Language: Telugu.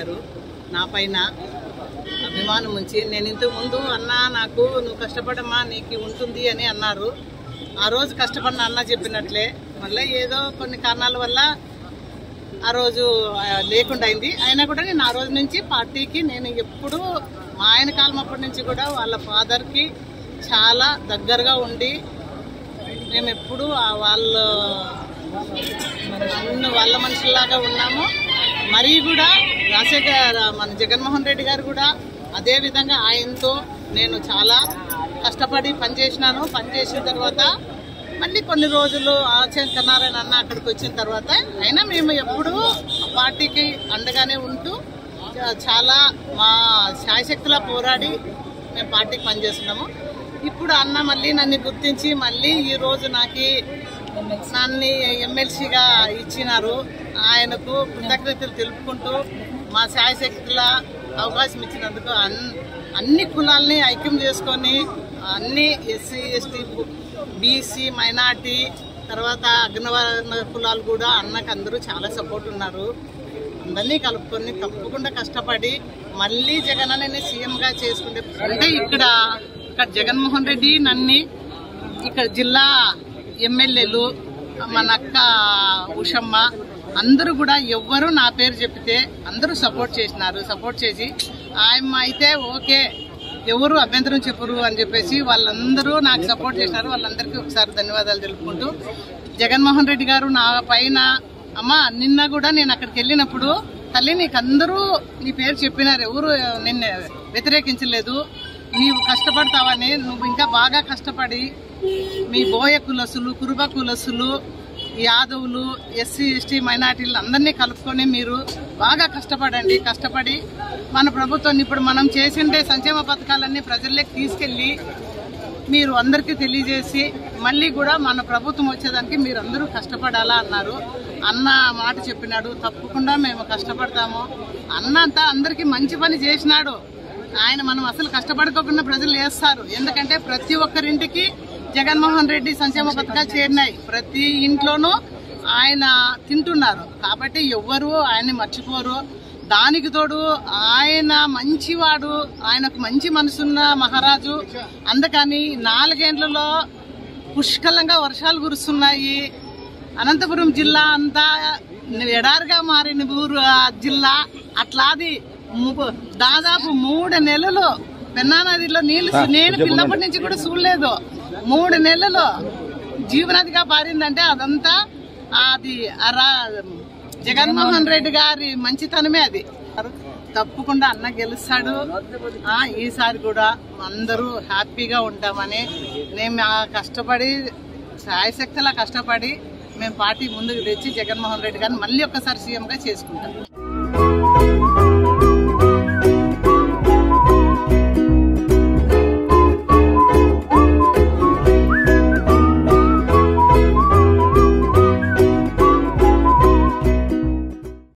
చేశారు నా పైన అభిమానం ఉంచి నేను ఇంతకు ముందు అన్నా నాకు నువ్వు కష్టపడమ్మా నీకు ఉంటుంది అని అన్నారు ఆ రోజు కష్టపడిన అన్న చెప్పినట్లే మళ్ళీ ఏదో కొన్ని కారణాల వల్ల ఆ రోజు ఆ, లేకుండా అయింది అయినా కూడా నేను ఆ రోజు నుంచి పార్టీకి నేను ఎప్పుడూ మా ఆయన కాలం అప్పటి నుంచి కూడా వాళ్ళ ఫాదర్కి చాలా దగ్గరగా ఉండి మేము ఎప్పుడు వాళ్ళ అన్న వాళ్ళ మనుషుల్లాగా ఉన్నాము మరీ కూడా రాజశేఖర్ మన జగన్మోహన్ రెడ్డి గారు కూడా అదే విధంగా ఆయనతో నేను చాలా కష్టపడి పనిచేసినాను పనిచేసిన తర్వాత మళ్ళీ కొన్ని రోజులు ఆచంకనారాయణ అన్న అక్కడికి వచ్చిన తర్వాత అయినా మేము ఎప్పుడూ పార్టీకి అండగానే ఉంటూ చా- చాలా మా శాయశక్తులా పోరాడి మేము పార్టీకి పనిచేస్తున్నాము ఇప్పుడు అన్న మళ్ళీ నన్ను గుర్తించి మళ్ళీ ఈ రోజు నాకు నన్ను ఎమ్మెల్సీగా ఇచ్చినారు ఆయనకు కృతజ్ఞతలు తెలుపుకుంటూ మా శాయశక్తుల అవకాశం ఇచ్చినందుకు అన్ అన్ని కులాల్ని ఐక్యం చేసుకొని అన్ని ఎస్సీ ఎస్టీ బీసీ మైనార్టీ తర్వాత అగ్నవర్ణ కులాలు కూడా అన్నకు అందరూ చాలా సపోర్ట్ ఉన్నారు అందరినీ కలుపుకొని తప్పకుండా కష్టపడి మళ్ళీ జగన్ అనే సీఎంగా చేసుకుంటే అంటే ఇక్కడ ఇక్కడ జగన్మోహన్ రెడ్డి నన్ని ఇక్కడ జిల్లా ఎమ్మెల్యేలు మన అక్క ఉషమ్మ అందరూ కూడా ఎవ్వరు నా పేరు చెప్తే అందరూ సపోర్ట్ చేసినారు సపోర్ట్ చేసి ఆయమ్మ అయితే ఓకే ఎవరు అభ్యంతరం చెప్పరు అని చెప్పేసి వాళ్ళందరూ నాకు సపోర్ట్ చేసినారు వాళ్ళందరికీ ఒకసారి ధన్యవాదాలు తెలుపుకుంటూ జగన్మోహన్ రెడ్డి గారు నా పైన అమ్మ నిన్న కూడా నేను అక్కడికి వెళ్ళినప్పుడు తల్లి నీకు అందరూ నీ పేరు చెప్పినారు ఎవరు నిన్ను వ్యతిరేకించలేదు నీవు కష్టపడతావని నువ్వు ఇంకా బాగా కష్టపడి మీ బోయ కులసులు కురుబ కులసులు యాదవులు ఎస్సీ ఎస్టీ మైనార్టీలు అందరినీ కలుపుకొని మీరు బాగా కష్టపడండి కష్టపడి మన ప్రభుత్వం ఇప్పుడు మనం చేసిండే సంక్షేమ పథకాలన్నీ ప్రజల్లోకి తీసుకెళ్ళి మీరు అందరికీ తెలియజేసి మళ్ళీ కూడా మన ప్రభుత్వం వచ్చేదానికి మీరు అందరూ కష్టపడాలా అన్నారు అన్న మాట చెప్పినాడు తప్పకుండా మేము కష్టపడతాము అన్న అంతా అందరికీ మంచి పని చేసినాడు ఆయన మనం అసలు కష్టపడుకోకుండా ప్రజలు వేస్తారు ఎందుకంటే ప్రతి ఒక్కరింటికి జగన్మోహన్ రెడ్డి సంక్షేమ పథకాలు చేరినాయి ప్రతి ఇంట్లోనూ ఆయన తింటున్నారు కాబట్టి ఎవ్వరు ఆయన్ని మర్చిపోరు దానికి తోడు ఆయన మంచివాడు ఆయనకు మంచి మనసున్న మహారాజు అందుకని నాలుగేండ్లలో పుష్కలంగా వర్షాలు కురుస్తున్నాయి అనంతపురం జిల్లా అంతా ఎడారిగా మారిన ఊరు ఆ జిల్లా అట్లాది ము- దాదాపు మూడు నెలలు పెన్నా నదిలో నీళ్లు నేను పిల్లప్పటి నుంచి కూడా చూడలేదు మూడు నెలలు జీవనదిగా పారిందంటే అదంతా అది అరా జగన్మోహన్ రెడ్డి గారి మంచితనమే అది తప్పకుండా అన్న గెలుస్తాడు ఆ, ఈసారి కూడా అందరూ హ్యాపీగా ఉంటామని మేము ఆ కష్టపడి సాయశక్తిలా కష్టపడి మేము పార్టీ ముందుకు తెచ్చి జగన్మోహన్ రెడ్డి గారిని మళ్ళీ ఒక్కసారి సీఎంగా చేసుకుంటాం